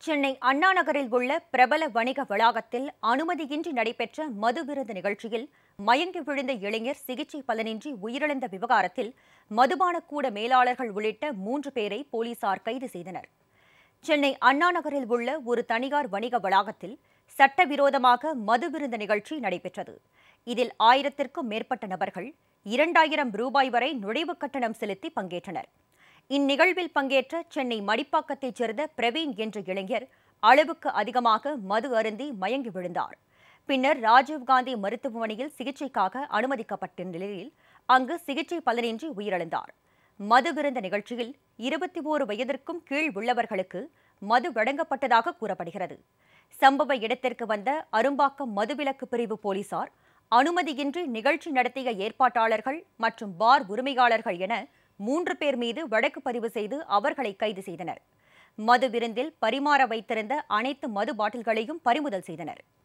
சென்னை அண்ணா நகரில் உள்ள பிரபல வணிக வளாகத்தில் அனுமதியின்றி நடைபெற்ற மது விருந்து நிகழ்ச்சியில் மயங்கி விழுந்த இளைஞர் சிகிச்சை பலனின்றி உயிரிழந்த விவகாரத்தில் மதுபான கூட மேலாளர்கள் உள்ளிட்ட மூன்று பேரை போலீசார் கைது செய்தனர் சென்னை அண்ணா நகரில் உள்ள ஒரு தனியார் வணிக வளாகத்தில் சட்டவிரோதமாக மது விருந்து நிகழ்ச்சி நடைபெற்றது இதில் ஆயிரத்திற்கும் மேற்பட்ட நபர்கள் இரண்டாயிரம் ரூபாய் வரை நுழைவுக் கட்டணம் செலுத்தி பங்கேற்றனர் இந்நிகழ்வில் பங்கேற்ற சென்னை மடிப்பாக்கத்தைச் சேர்ந்த பிரவீன் என்ற இளைஞர் அளவுக்கு அதிகமாக மது அருந்தி மயங்கி விழுந்தார் பின்னர் ராஜீவ்காந்தி மருத்துவமனையில் சிகிச்சைக்காக அனுமதிக்கப்பட்ட நிலையில் அங்கு சிகிச்சை பலனின்றி உயிரிழந்தார் மது விருந்த நிகழ்ச்சியில் இருபத்தி ஓரு வயதிற்கும் கீழ் உள்ளவர்களுக்கு மது வழங்கப்பட்டதாக கூறப்படுகிறது சம்பவ இடத்திற்கு வந்த அரும்பாக்கம் மதுவிலக்கு பிரிவு போலீசார் அனுமதியின்றி நிகழ்ச்சி நடத்திய ஏற்பாட்டாளர்கள் மற்றும் பார் உரிமையாளர்கள் என மூன்று பேர் மீது வழக்கு பதிவு செய்து அவர்களை கைது செய்தனர் மது விருந்தில் பரிமாற வைத்திருந்த அனைத்து மது பாட்டில்களையும் பறிமுதல் செய்தனர்